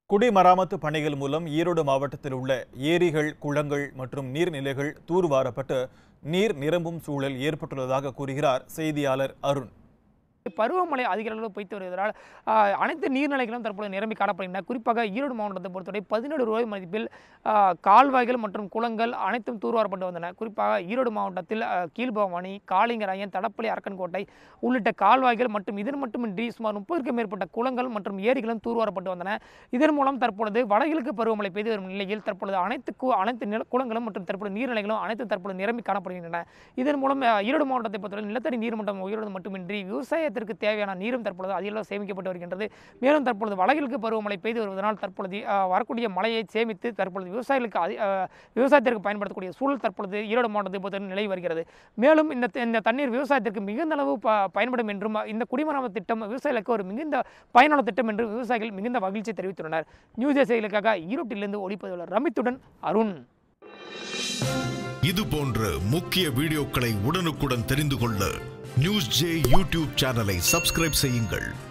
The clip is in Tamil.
குடிமராமத்து பணிகள் மூலம் ஈரோடு மாவட்டத்தில் உள்ள ஏரிகள் குளங்கள் மற்றும் நீர்நிலைகள் தூர்வாரப்பட்டு நீர் நிரம்பும் சூழல் ஏற்பட்டுள்ளதாக கூறுகிறார் செய்தியாளர் அருண் பருவமழை அதிக அளவில் பெய்து வருவதால் ஆஹ், அனைத்து நீர்நிலைகளும் தற்போது நிரம்பி காணப்படுகின்றன குறிப்பாக ஈரோடு மாவட்டத்தை பொறுத்தவரை பதினேழு ரூபாய் மதிப்பில் ஆஹ், கால்வாய்கள் மற்றும் குளங்கள் அனைத்தும் தூர்வாரப்பட்டு வந்தன குறிப்பாக ஈரோடு மாவட்டத்தில் ஆஹ், கீழ்பவானி காளிங்கராயன் தடப்பள்ளி அரக்கன்கோட்டை உள்ளிட்ட கால்வாய்கள் மற்றும் இதன் மட்டுமின்றி சுமார் முப்பதுக்கும் மேற்பட்ட குளங்கள் மற்றும் ஏரிகளும் தூர்வாரப்பட்டு வந்தன இதன் மூலம் தற்பொழுது வடகிழக்கு பருவமழை பெய்து வரும் நிலையில் தற்பொழுது அனைத்து கு- அனைத்து நில குளங்களும் மற்றும் தற்பொழுது நீர்நிலைகளும் அனைத்து தற்பொழுது நிரம்பி காணப்படுகின்றன இதன் மூலம் அஹ், ஈரோடு மாவட்டத்தை பொறுத்தவரை நிலத்தடி நீர்மட்டம் உயர்வது மட்டுமின்றி விவசாயத்திற்கு தேவையான நீரும் தற்பொழுது அதிக அளவு சேமிக்கப்பட்டு வருகின்றது மேலும் தற்பொழுது வடகிழக்கு பருவமழை பெய்து வருவதனால் தற்பொழுது அஹ், வரக்கூடிய மழையை சேமித்து தற்பொழுது விவசாயிகளுக்கு அதி- அஹ், விவசாயத்திற்கு பயன்படுத்தக்கூடிய சூழல் தற்பொழுது ஈரோடு மாவட்டத்தை பொறுத்தவரை நிலை வருகிறது மேலும் இந்த இந்த தண்ணீர் விவசாயத்திற்கு மிகுந்த அளவு ப- பயன்படும் என்றும் இந்த குடிமராமத்து திட்டம் விவசாயிகளுக்கு ஒரு மிகுந்த பயனுள்ள திட்டம் என்று விவசாயிகள் மிகுந்த மகிழ்ச்சி தெரிவித்துள்ளனர் நியூஸ் செய்திகளுக்காக ஈரோட்டிலிருந்து ஒளிப்பதிவாளர் ரமித்துடன் அருண் இது போன்ற முக்கிய வீடியோக்களை உடனுக்குடன் தெரிந்து கொள்ள நியூஸ் ஜே யூடியூப் சேனலை சப்ஸ்கிரைப் செய்யுங்கள்